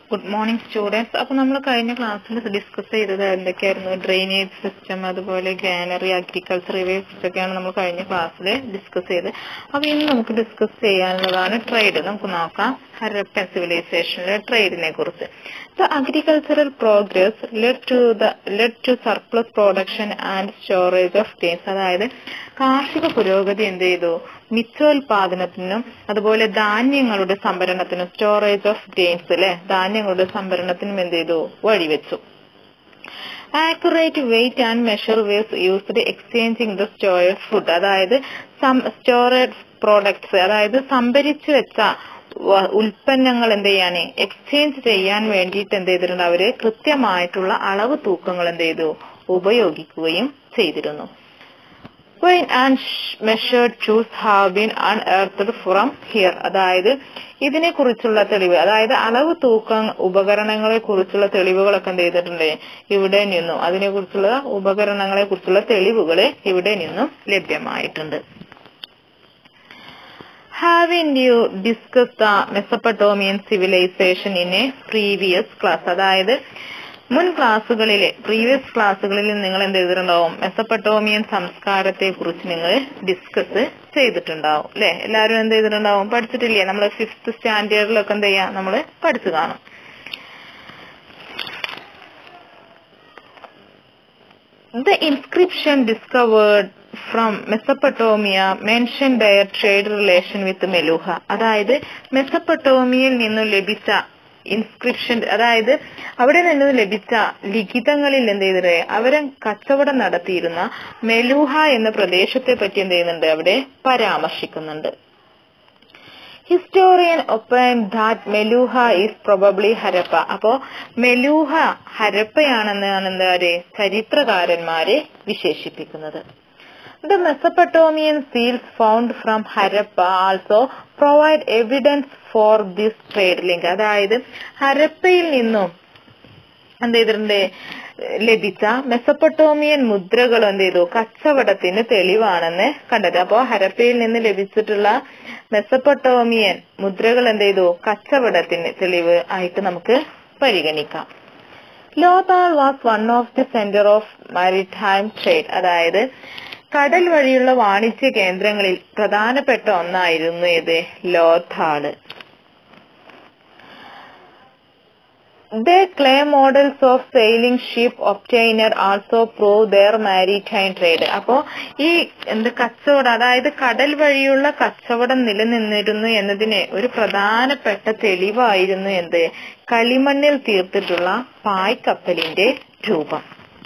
Good morning students അപ്പൊ നമ്മൾ കഴിഞ്ഞ ക്ലാസ്സിൽ ഡിസ്കസ് ചെയ്തത് എന്തൊക്കെയായിരുന്നു ഡ്രെയിനേജ് സിസ്റ്റം അതുപോലെ ഗ്രാനറി അഗ്രികൾച്ചർ ഇവയെ കുറിച്ചൊക്കെയാണ് നമ്മൾ കഴിഞ്ഞ ക്ലാസ്സിൽ ഡിസ്കസ് ചെയ്തത് അപ്പൊ ഇന്ന് നമുക്ക് ഡിസ്കസ് ചെയ്യാനുള്ളതാണ് ട്രേഡ് നമുക്ക് നോക്കാം ഹരപ്പൻ സിവിലൈസേഷനിലെ ട്രേഡിനെ കുറിച്ച് the agricultural progress led to the led to surplus production and storage of grains അതായത് കാർഷിക പുരോഗതി എന്ത് ചെയ്തു മിച്ചോൽപാദനത്തിനും അതുപോലെ ധാന്യങ്ങളുടെ സംഭരണത്തിനും സ്റ്റോറേജ് ഓഫ് ഗെയിംസ് അല്ലെ ധാന്യങ്ങളുടെ സംഭരണത്തിനും എന്ത് ചെയ്തു വഴിവെച്ചു accurate weight and measure were used exchanging the storage food അതായത് സ്റ്റോറേജ് പ്രോഡക്ട്സ് അതായത് സംഭരിച്ചു വെച്ച വ- ഉൽപ്പന്നങ്ങൾ എന്ത് ചെയ്യാന് എക്സ്ചേഞ്ച് ചെയ്യാൻ വേണ്ടിയിട്ട് എന്ത് ചെയ്തിട്ടുണ്ട് അവര് കൃത്യമായിട്ടുള്ള അളവ് തൂക്കങ്ങൾ എന്ത് ചെയ്തു ഉപയോഗിക്കുകയും ചെയ്തിരുന്നു Weight and sh- measured tools have been unearthed from here അതായത് ഇതിനെ കുറിച്ചുള്ള തെളിവ് അതായത് അളവ് തൂക്ക ഉപകരണങ്ങളെ കുറിച്ചുള്ള തെളിവുകളൊക്കെ എന്ത് ചെയ്തിട്ടുണ്ട് ഇവിടെ നിന്നും അതിനെ കുറിച്ചുള്ള ഉപകരണങ്ങളെ കുറിച്ചുള്ള തെളിവുകൾ ഇവിടെ നിന്നും ലഭ്യമായിട്ടുണ്ട് Haven't you discussed the Mesopotamian civilization in a previous class? അതായത് മുൻ ക്ലാസ്സുകളിലെ പ്രീവിയസ് ക്ലാസ്സുകളിൽ നിങ്ങൾ എന്ത് ചെയ്തിട്ടുണ്ടാവും മെസപ്പട്ടോമിയൻ സംസ്കാരത്തെ കുറിച്ച് നിങ്ങൾ ഡിസ്കസ് ചെയ്തിട്ടുണ്ടാവും അല്ലെ എല്ലാവരും എന്ത് ചെയ്തിട്ടുണ്ടാവും പഠിച്ചിട്ടില്ലേ നമ്മൾ ഫിഫ്ത് സ്റ്റാൻഡേർഡിലൊക്കെ എന്ത് ചെയ്യാം നമ്മൾ പഠിച്ചു കാണും The inscription discovered from Mesopotamia mentioned their trade relation with Meluha. അതായത് മെസപ്പൊട്ടോമിയയിൽ നിന്നും ലഭിച്ച ഇൻസ്ക്രിപ്ഷൻ അതായത് അവിടെ നിന്ന് ലഭിച്ച ലിഖിതങ്ങളിൽ എന്ത് ചെയ്തിട്ട് അവരെ കച്ചവടം നടത്തിയിരുന്ന മെലൂഹ എന്ന പ്രദേശത്തെ പറ്റി എന്ത് ചെയ്യുന്നുണ്ട് അവിടെ പരാമർശിക്കുന്നുണ്ട് historian opine that Meluhha is probably Harappa അപ്പോ മെലൂഹ ഹരപ്പയാണെന്നാണ് എന്താര് ചരിത്രകാരന്മാരെ വിശേഷിപ്പിക്കുന്നത് The Mesopotamian seals found from Harappa also provide evidence for this trade link. അതായത് ഹരപ്പയിൽ നിന്നും എന്ത് ചെയ്തിട്ടുണ്ട് ലഭിച്ച മെസപ്പൊട്ടോമിയൻ മുദ്രകൾ എന്ത് ചെയ്തു കച്ചവടത്തിന് തെളിവാണെന്ന് കണ്ടത് അപ്പോ ഹരപ്പയിൽ നിന്ന് ലഭിച്ചിട്ടുള്ള മെസപ്പൊട്ടോമിയൻ മുദ്രകൾ എന്ത് ചെയ്തു കച്ചവടത്തിന് തെളിവ് ആയിട്ട് നമുക്ക് പരിഗണിക്കാം Lothal was one of the centre of maritime trade അതായത് കടൽ വഴിയുള്ള വാണിജ്യ കേന്ദ്രങ്ങളിൽ പ്രധാനപ്പെട്ട ഒന്നായിരുന്നു ഇത് ലോഥാള് Their clay models of sailing ship obtainer also prove their maritime trade. അപ്പോ ഈ എന്ത് കച്ചവടം അതായത് കടൽ വഴിയുള്ള കച്ചവടം നിലനിന്നിരുന്നു എന്നതിന് ഒരു പ്രധാനപ്പെട്ട തെളിവായിരുന്നു എന്ത് കളിമണ്ണിൽ തീർത്തിട്ടുള്ള പായ്ക്കപ്പലിന്റെ രൂപം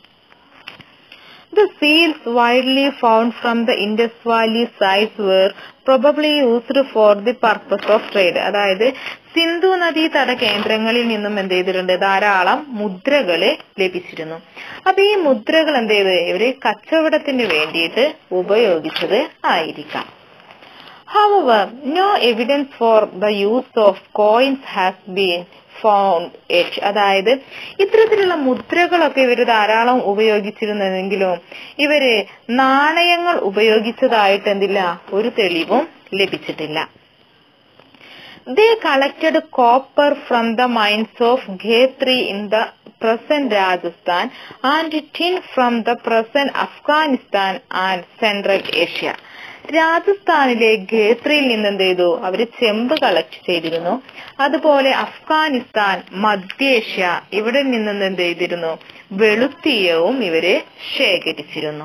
The seals widely found from the Indus Valley sites were probably used for the purpose of trade. അതായത് സിന്ധു നദീ തട കേന്ദ്രങ്ങളിൽ നിന്നും എന്ത് ചെയ്തിട്ടുണ്ട് ധാരാളം മുദ്രകള് ലഭിച്ചിരുന്നു അപ്പൊ ഈ മുദ്രകൾ എന്ത് ചെയ്ത് ഇവര് കച്ചവടത്തിന് വേണ്ടിയിട്ട് ഉപയോഗിച്ചത് ആയിരിക്കാം However, no evidence for the use of coins has been found yet. അതായത് ഇത്തരത്തിലുള്ള മുദ്രകളൊക്കെ ഇവര് ധാരാളം ഉപയോഗിച്ചിരുന്നെങ്കിലും ഇവര് നാണയങ്ങൾ ഉപയോഗിച്ചതായിട്ട് എന്തില്ല ഒരു തെളിവും ലഭിച്ചിട്ടില്ല They collected copper from the mines of Ghetri in the present Rajasthan and tin from the present Afghanistan and Central Asia. രാജസ്ഥാനിലെ ഖേത്രിയിൽ നിന്ന് എന്ത് ചെയ്തു അവര് ചെമ്പ് കളക്ട് ചെയ്തിരുന്നു അതുപോലെ അഫ്ഗാനിസ്ഥാൻ മധ്യേഷ്യ ഇവിടെ നിന്ന് എന്ത് ചെയ്തിരുന്നു വെളുത്തീയവും ഇവര് ശേഖരിച്ചിരുന്നു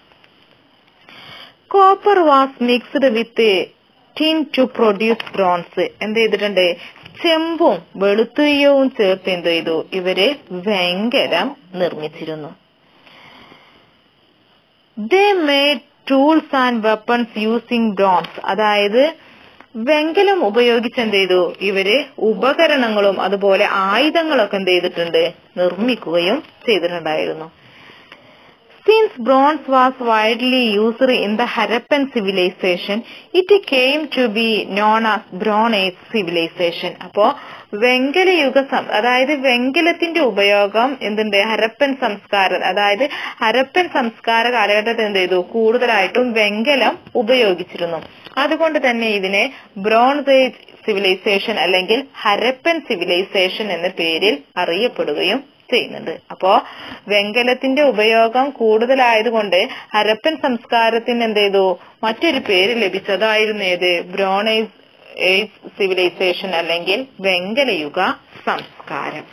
copper was mixed with tin to produce bronze എന്ത് ചെയ്തിട്ടുണ്ട് ചെമ്പും വെളുത്തുയ്യവും ചേർത്ത് എന്ത് ചെയ്തു ഇവര് വെങ്കലം നിർമ്മിച്ചിരുന്നു they made tools and weapons using bronze അതായത് വെങ്കലം ഉപയോഗിച്ച് എന്ത് ചെയ്തു ഇവര് ഉപകരണങ്ങളും അതുപോലെ ആയുധങ്ങളൊക്കെ എന്ത് ചെയ്തിട്ടുണ്ട് നിർമ്മിക്കുകയും ചെയ്തിട്ടുണ്ടായിരുന്നു Since bronze was widely used in the Harappan civilization, it came to be known as Bronze Age civilization. അപ്പോ വെങ്കല യുഗ സം- അതായത് വെങ്കലത്തിന്റെ ഉപയോഗം എന്തുണ്ട് ഹരപ്പൻ സംസ്കാരം അതായത് ഹരപ്പൻ സംസ്കാര കാലഘട്ടത്തിൽ എന്ത് ചെയ്തു കൂടുതലായിട്ടും വെങ്കലം ഉപയോഗിച്ചിരുന്നു അതുകൊണ്ട് തന്നെ ഇതിനെ ബ്രോൺസ് ഏജ് സിവിലൈസേഷൻ അല്ലെങ്കിൽ ഹരപ്പൻ സിവിലൈസേഷൻ എന്ന പേരിൽ അറിയപ്പെടുകയും ചെയ്യുന്നുണ്ട് അപ്പോ വെങ്കലത്തിന്റെ ഉപയോഗം കൂടുതലായതുകൊണ്ട് ഹരപ്പൻ സംസ്കാരത്തിന് എന്ത് ചെയ്തു മറ്റൊരു പേര് ലഭിച്ചതായിരുന്നു ഏത് ബ്രോണൈസ് ഏജ് സിവിലൈസേഷൻ അല്ലെങ്കിൽ വെങ്കലയുഗ സംസ്കാരം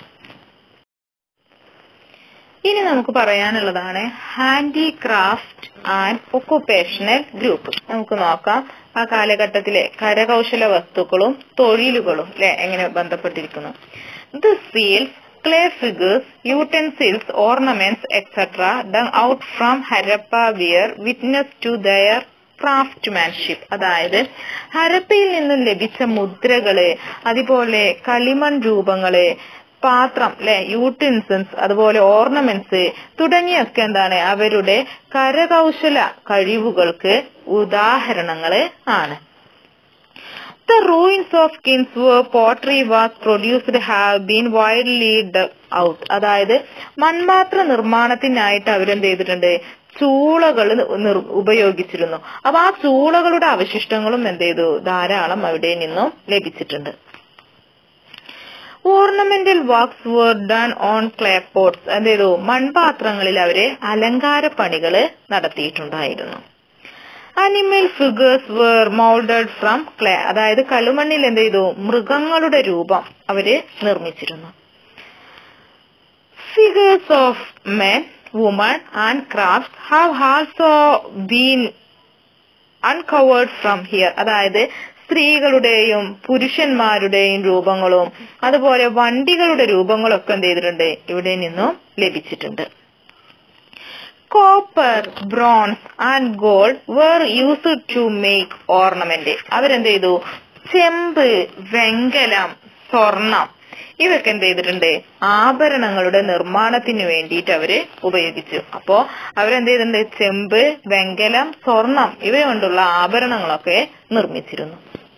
ഇനി നമുക്ക് പറയാനുള്ളതാണ് ഹാൻഡിക്രാഫ്റ്റ് ആൻഡ് ഒക്കുപേഷണൽ ഗ്രൂപ്പ് നമുക്ക് നോക്കാം ആ കാലഘട്ടത്തിലെ കരകൗശല വസ്തുക്കളും തൊഴിലുകളും അല്ലെ എങ്ങനെ ബന്ധപ്പെട്ടിരിക്കുന്നു the seals clay figures, utensils, ornaments, etc. done out from Harappa were witness to their craftsmanship അതായത് ഹരപ്പയിൽ നിന്നും ലഭിച്ച മുദ്രകള് അതുപോലെ കളിമൺ രൂപങ്ങള് പാത്രം അല്ലെ യൂട്ടിൻസൻസ് അതുപോലെ ഓർണമെന്റ്സ് തുടങ്ങിയൊക്കെ എന്താണ് അവരുടെ കരകൗശല കഴിവുകൾക്ക് ഉദാഹരണങ്ങള് ആണ് The ruins of Kinsworth pottery was produced have been widely dug out. അതായത് മൺപാത്ര നിർമ്മാണത്തിനായിട്ട് അവരെന്ത് ചെയ്തിട്ടുണ്ട് ചൂളകൾ ഉപയോഗിച്ചിരുന്നു അപ്പൊ ആ ചൂളകളുടെ അവശിഷ്ടങ്ങളും എന്ത് ചെയ്തു ധാരാളം അവിടെ നിന്നും ലഭിച്ചിട്ടുണ്ട് ornamental works were done on clay pots എന്ത് ചെയ്തു മൺപാത്രങ്ങളിൽ അവര് അലങ്കാര പണികള് നടത്തിയിട്ടുണ്ടായിരുന്നു animal figures were moulded from clay അതായത് കളുമണ്ണിൽ എന്ത് ചെയ്തു മൃഗങ്ങളുടെ രൂപം അവര് നിർമ്മിച്ചിരുന്നു figures of men women and craft have also been uncovered from here അതായത് സ്ത്രീകളുടെയും പുരുഷന്മാരുടെയും രൂപങ്ങളും അതുപോലെ വണ്ടികളുടെ രൂപങ്ങളൊക്കെ എന്ത് ചെയ്തിട്ടുണ്ട് ഇവിടെ നിന്നും ലഭിച്ചിട്ടുണ്ട് copper bronze and gold were used to make ornament അവരെന്ത് ചെയ്തു ചെമ്പ് വെങ്കലം സ്വർണം ഇതൊക്കെ എന്ത് ചെയ്തിട്ടുണ്ട് ആഭരണങ്ങളുടെ നിർമ്മാണത്തിന് വേണ്ടിയിട്ട് അവര് ഉപയോഗിച്ചു അപ്പോ അവരെന്ത് ചെയ്തിട്ടുണ്ട് ചെമ്പ് വെങ്കലം സ്വർണം ഇവ കൊണ്ടുള്ള ആഭരണങ്ങളൊക്കെ നിർമ്മിച്ചിരുന്നു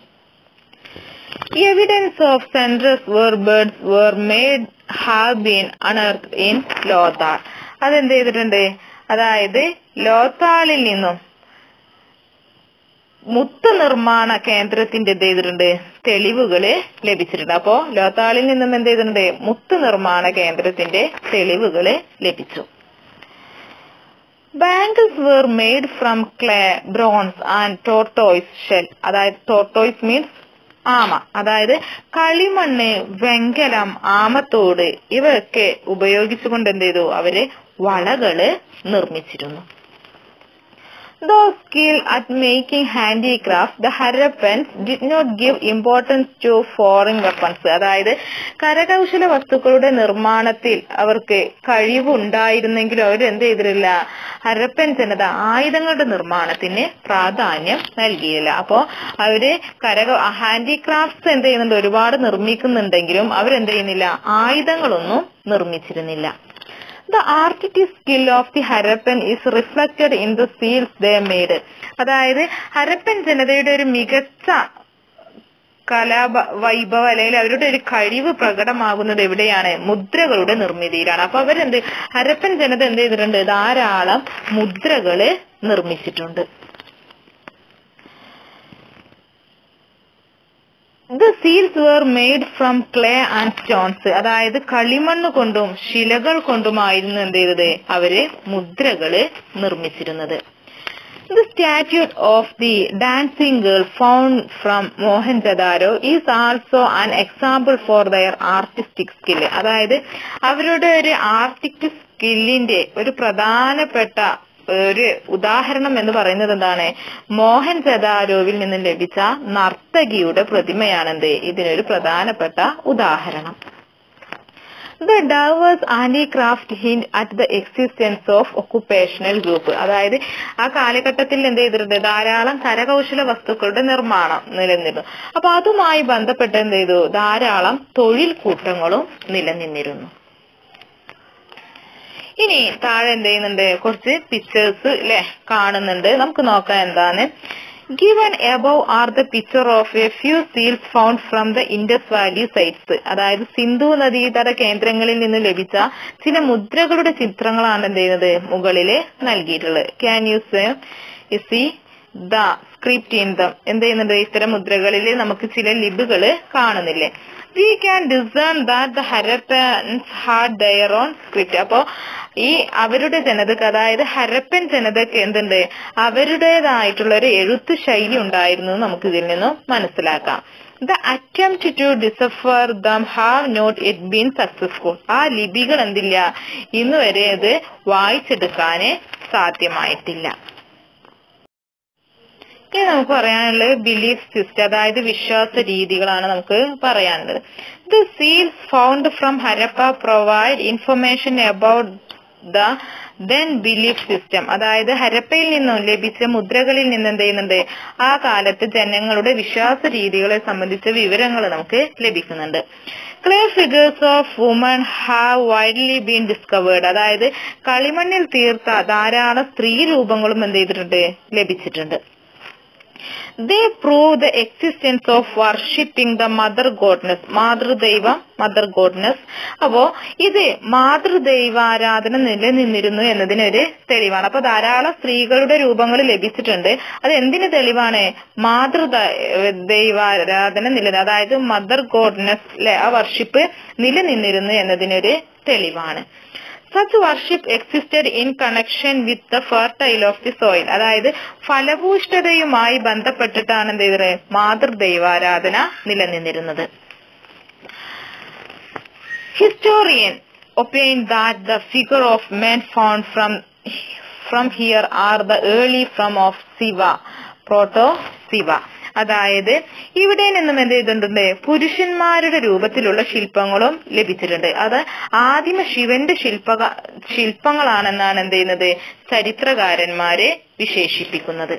evidence of centres where beads were made have been unearthed in Lothal അതെന്ത് ചെയ്തിട്ടുണ്ട് അതായത് ലോത്താളിൽ നിന്നും മുത്ത് നിർമ്മാണ കേന്ദ്രത്തിന്റെ എന്ത് ചെയ്തിട്ടുണ്ട് തെളിവുകള് ലഭിച്ചിട്ടുണ്ട് അപ്പോ ലോത്താളിൽ നിന്നും എന്ത് ചെയ്തിട്ടുണ്ട് മുത്ത് നിർമ്മാണ കേന്ദ്രത്തിന്റെ തെളിവുകള് ലഭിച്ചു bangles were made from clay bronze and tortoise shell അതായത് ടോർട്ടോയ്സ് മീൻസ് ആമ അതായത് കളിമണ്ണ് വെങ്കലം ആമത്തോട് ഇവയൊക്കെ ഉപയോഗിച്ചുകൊണ്ട് എന്ത് ചെയ്തു അവര് വളകള് നിർമ്മിച്ചിരുന്നു though skill at making handicraft the Harappans did not give importance to foreign weapons അതായത് കരകൗശല വസ്തുക്കളുടെ നിർമ്മാണത്തിൽ അവർക്ക് കഴിവുണ്ടായിരുന്നെങ്കിലും അവർ എന്ത് ചെയ്തിട്ടില്ല ഹരപ്പൻ ജനത ആയുധങ്ങളുടെ നിർമ്മാണത്തിന് പ്രാധാന്യം നൽകിയില്ല അപ്പോ അവര് കരക ഹാൻഡിക്രാഫ്റ്റ്സ് എന്ത് ചെയ്യുന്നുണ്ട് ഒരുപാട് നിർമ്മിക്കുന്നുണ്ടെങ്കിലും അവരെന്ത് ചെയ്യുന്നില്ല ആയുധങ്ങളൊന്നും നിർമ്മിച്ചിരുന്നില്ല ദ ആർട്ടിറ്റി skill of the Harappan is reflected in the seals they made അതായത് ഹരപ്പൻ ജനതയുടെ ഒരു മികച്ച കലാ വൈഭവ അല്ലെങ്കിൽ അവരുടെ ഒരു കഴിവ് പ്രകടമാകുന്നത് എവിടെയാണ് മുദ്രകളുടെ നിർമ്മിതിയിലാണ് അപ്പൊ അവരെന്ത് ഹരപ്പൻ ജനത എന്ത് ചെയ്തിട്ടുണ്ട് ധാരാളം മുദ്രകള് നിർമ്മിച്ചിട്ടുണ്ട് the seals were made from clay and stones അതായത് കളിമണ്ണ് കൊണ്ടും ശിലകൾ കൊണ്ടുമായിരുന്നു എന്ത് ചെയ്തത് അവര് മുദ്രകള് നിർമ്മിച്ചിരുന്നത് the statue of the dancing girl found from Mohenjodaro is also an example for their artistic skill അതായത് അവരുടെ ഒരു ആർട്ടിസ്റ്റിക് സ്കില്ലിന്റെ ഒരു പ്രധാനപ്പെട്ട ഒരു ഉദാഹരണം എന്ന് പറയുന്നത് എന്താണ് മോഹൻ ജദാരോവിൽ നിന്നും ലഭിച്ച നർത്തകിയുടെ പ്രതിമയാണെന്ത് ഇതിനൊരു പ്രധാനപ്പെട്ട ഉദാഹരണം the diverse handicraft hint at the existence of occupational group അതായത് ആ കാലഘട്ടത്തിൽ എന്ത് ചെയ്തിട്ടുണ്ട് ധാരാളം കരകൗശല വസ്തുക്കളുടെ നിർമ്മാണം നിലനിന്നിരുന്നു അപ്പൊ അതുമായി ബന്ധപ്പെട്ട് എന്ത് ചെയ്തു ധാരാളം തൊഴിൽ കൂട്ടങ്ങളും നിലനിന്നിരുന്നു ഇനി താഴെ എന്ത് ചെയ്യുന്നുണ്ട് കുറച്ച് പിക്ചേഴ്സ് അല്ലെ കാണുന്നുണ്ട് നമുക്ക് നോക്കാം എന്താണ് given above are the picture of a few seals found from the Indus valley sites അതായത് സിന്ധു നദീതട കേന്ദ്രങ്ങളിൽ നിന്ന് ലഭിച്ച ചില മുദ്രകളുടെ ചിത്രങ്ങളാണ് എന്ത് ചെയ്യുന്നത് മുകളില് നൽകിയിട്ടുള്ളത് can you see the script in them എന്ത് ചെയ്യുന്നുണ്ട് ഇത്തരം മുദ്രകളിൽ നമുക്ക് ചില ലിപികള് കാണുന്നില്ലേ we can discern that the Harappans had their own script അപ്പോ ഈ അവരുടെ ജനതക്ക് അതായത് ഹരപ്പൻ ജനതക്ക് എന്തുണ്ട് അവരുടേതായിട്ടുള്ള ഒരു എഴുത്ത് ശൈലി ഉണ്ടായിരുന്നു എന്ന് നമുക്ക് ഇതിൽ നിന്നും മനസ്സിലാക്കാം the attempt to decipher them have not it been successful ആ ലിപികൾ എന്തില്ല ഇന്ന് വരെ അത് വായിച്ചെടുക്കാന് സാധ്യമായിട്ടില്ല ഇനി നമുക്ക് പറയാനുള്ളത് ബിലീഫ് സിസ്റ്റം അതായത് വിശ്വാസ രീതികളാണ് നമുക്ക് പറയാനുള്ളത് the seals found from Harappa provide information about the then belief system അതായത് ഹരപ്പയിൽ നിന്നും ലഭിച്ച മുദ്രകളിൽ നിന്ന് എന്ത് ചെയ്യുന്നുണ്ട് ആ കാലത്ത് ജനങ്ങളുടെ വിശ്വാസ രീതികളെ സംബന്ധിച്ച വിവരങ്ങൾ നമുക്ക് ലഭിക്കുന്നുണ്ട് clay figures of woman have widely been discovered അതായത് കളിമണ്ണിൽ തീർത്ത ധാരാളം സ്ത്രീ രൂപങ്ങളും എന്ത് ചെയ്തിട്ടുണ്ട് ലഭിച്ചിട്ടുണ്ട് they prove the existence of worshipping the mother goddess മാതൃദൈവം മദർ ഗോഡ്നെസ് അപ്പോ ഇത് മാതൃദൈവാരാധന നിലനിന്നിരുന്നു എന്നതിനൊരു തെളിവാണ് അപ്പൊ ധാരാളം സ്ത്രീകളുടെ രൂപങ്ങൾ ലഭിച്ചിട്ടുണ്ട് അത് എന്തിന് തെളിവാണ് മാതൃദൈവാരാധന നില അതായത് മദർ ഗോഡ്നെസ് ആ വർഷിപ്പ് നിലനിന്നിരുന്നു എന്നതിനൊരു തെളിവാണ് such worship existed in connection with the fertile of the soil അതായത് ഫലഭൂഷ്ഠതയുമായി ബന്ധപ്പെട്ടിട്ടാണ് എന്ത് ചെയ്തത് മാതൃദൈവാരാധന നിലനിന്നിരുന്നത് historian opine that the figure of men found from from here are the early form of Shiva proto Shiva അതായത് ഇവിടെ നിന്നും എന്ത് ചെയ്തിട്ടുണ്ട് പുരുഷന്മാരുടെ രൂപത്തിലുള്ള ശില്പങ്ങളും ലഭിച്ചിട്ടുണ്ട് അത് ആദിമ ശിവന്റെ ശില്പ ശില്പങ്ങളാണെന്നാണ് എന്ത് ചെയ്യുന്നത് ചരിത്രകാരന്മാരെ വിശേഷിപ്പിക്കുന്നത്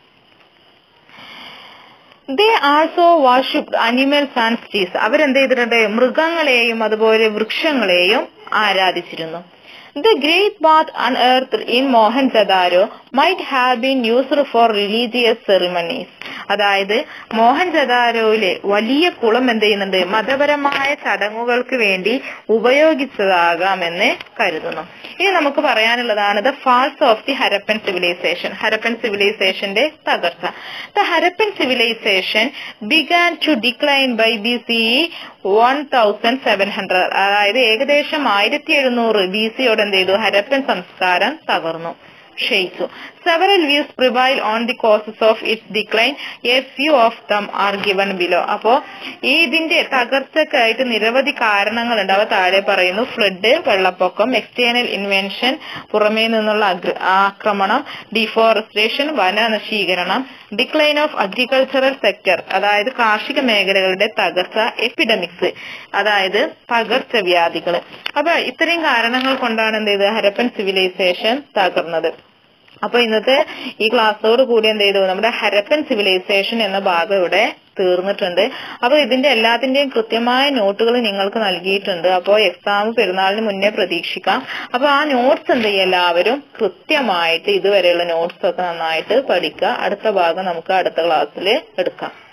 they also worshipped animals and trees അവരെന്ത് ചെയ്തിട്ടുണ്ട് മൃഗങ്ങളെയും അതുപോലെ വൃക്ഷങ്ങളെയും ആരാധിച്ചിരുന്നു The great bath unearthed in Mohenjo-daro might have been used for religious ceremonies. അതായത് മോഹൻജദാരോയിലെ വലിയ കുളം എന്ത് ചെയ്യുന്നുണ്ട് മതപരമായ ചടങ്ങുകൾക്ക് വേണ്ടി ഉപയോഗിച്ചതാകാമെന്ന് കരുതുന്നു ഇനി നമുക്ക് പറയാനുള്ളതാണ് the falls of the Harappan civilisation Harappan സിവിലൈസേഷന്റെ തകർച്ച the Harappan civilisation began to decline by B C one thousand seven hundred അതായത് ഏകദേശം ആയിരത്തി എഴുന്നൂറ് ബി സിയോട് എന്ത് ചെയ്തു ഹരപ്പൻ സംസ്കാരം തകർന്നു ക്ഷയിച്ചു several views prevail on the causes of its decline a few of them are given below അപ്പോ ഈ ഇതിന്റെ തകർച്ചക്കായിട്ട് നിരവധി കാരണങ്ങളുണ്ട് അവ താഴെ പറയുന്നു ഫ്ലഡ് വെള്ളപ്പൊക്കം എക്സ്റ്റേണൽ ഇൻവെൻഷൻ പുറമേ നിന്നുള്ള ആക്രമണം ഡിഫോറസ്റ്റേഷൻ വനനശീകരണം ഡിക്ലൈൻ ഓഫ് അഗ്രികൾച്ചറൽ സെക്ടർ അതായത് കാർഷിക മേഖലകളുടെ തകർച്ച എപ്പിഡമിക്സ് അതായത് പകർച്ചവ്യാധികൾ അപ്പൊ ഇത്രയും കാരണങ്ങൾ കൊണ്ടാണ് എന്ത് ചെയ്തത് ഹരപ്പൻ സിവിലൈസേഷൻ തകർന്നത് അപ്പൊ ഇന്നത്തെ ഈ ക്ലാസ്സോട് കൂടി എന്ത് ചെയ്തു നമ്മുടെ ഹരപ്പൻ സിവിലൈസേഷൻ എന്ന ഭാഗം ഇവിടെ തീർന്നിട്ടുണ്ട് അപ്പൊ ഇതിന്റെ എല്ലാത്തിന്റെയും കൃത്യമായ നോട്ടുകൾ നിങ്ങൾക്ക് നൽകിയിട്ടുണ്ട് അപ്പോൾ എക്സാം പെരുന്നാളിന് മുന്നേ പ്രതീക്ഷിക്കാം അപ്പൊ ആ നോട്ട്സ് എന്ത് ചെയ്യുക എല്ലാവരും കൃത്യമായിട്ട് ഇതുവരെയുള്ള നോട്ട്സ് ഒക്കെ നന്നായിട്ട് പഠിക്കുക അടുത്ത ഭാഗം നമുക്ക് അടുത്ത ക്ലാസ്സിൽ എടുക്കാം